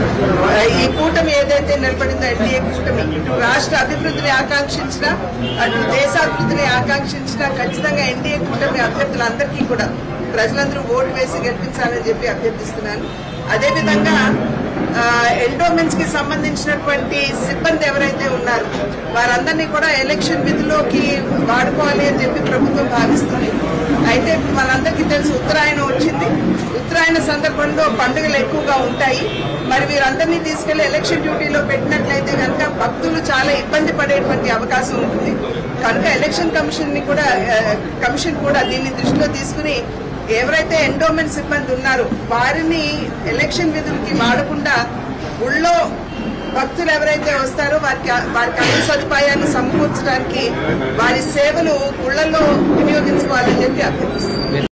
ఆ, ఈ కూటమి ఏదైతే నిలబడిందో ఎన్డీఏ కూటమి ఇటు రాష్ట్ర అభివృద్ధిని ఆకాంక్షించిన అటు దేశాభివృద్ధిని ఆకాంక్షించిన ఖచ్చితంగా ఎన్డీఏ కూటమి అభ్యర్థులందరికీ కూడా ప్రజలందరూ ఓటు వేసి గెలిపించాలని చెప్పి అభ్యర్థిస్తున్నాను అదేవిధంగా ఎండోమెంట్స్ కి సంబంధించినటువంటి సిబ్బంది ఎవరైతే ఉన్నారో వారందరినీ కూడా ఎలక్షన్ విధిలోకి వాడుకోవాలి అని చెప్పి ప్రభుత్వం భావిస్తుంది అయితే ఇప్పుడు మనందరికీ తెలుసు ఉత్తరాయణం వచ్చింది ఉత్తరాయణ సందర్భంలో పండుగలు ఎక్కువగా ఉంటాయి మరి వీరందరినీ తీసుకెళ్లి ఎలక్షన్ డ్యూటీలో పెట్టినట్లయితే కనుక భక్తులు చాలా ఇబ్బంది పడేటువంటి అవకాశం ఉంటుంది కనుక ఎలక్షన్ కమిషన్ ని కూడా ఆ, కమిషన్ కూడా దీన్ని దృష్టిలో తీసుకుని ఎవరైతే ఎండోమెంట్ సిబ్బంది ఉన్నారో వారిని ఎలక్షన్ విధులకి వాడకుండా ఊళ్ళో భక్తులు ఎవరైతే వస్తారో వారికి వారికి అన్ని సదుపాయాన్ని సమకూర్చడానికి వారి సేవలు గుళ్లలో వినియోగించుకోవాలని చెప్పి అభ్యర్థిస్తున్నారు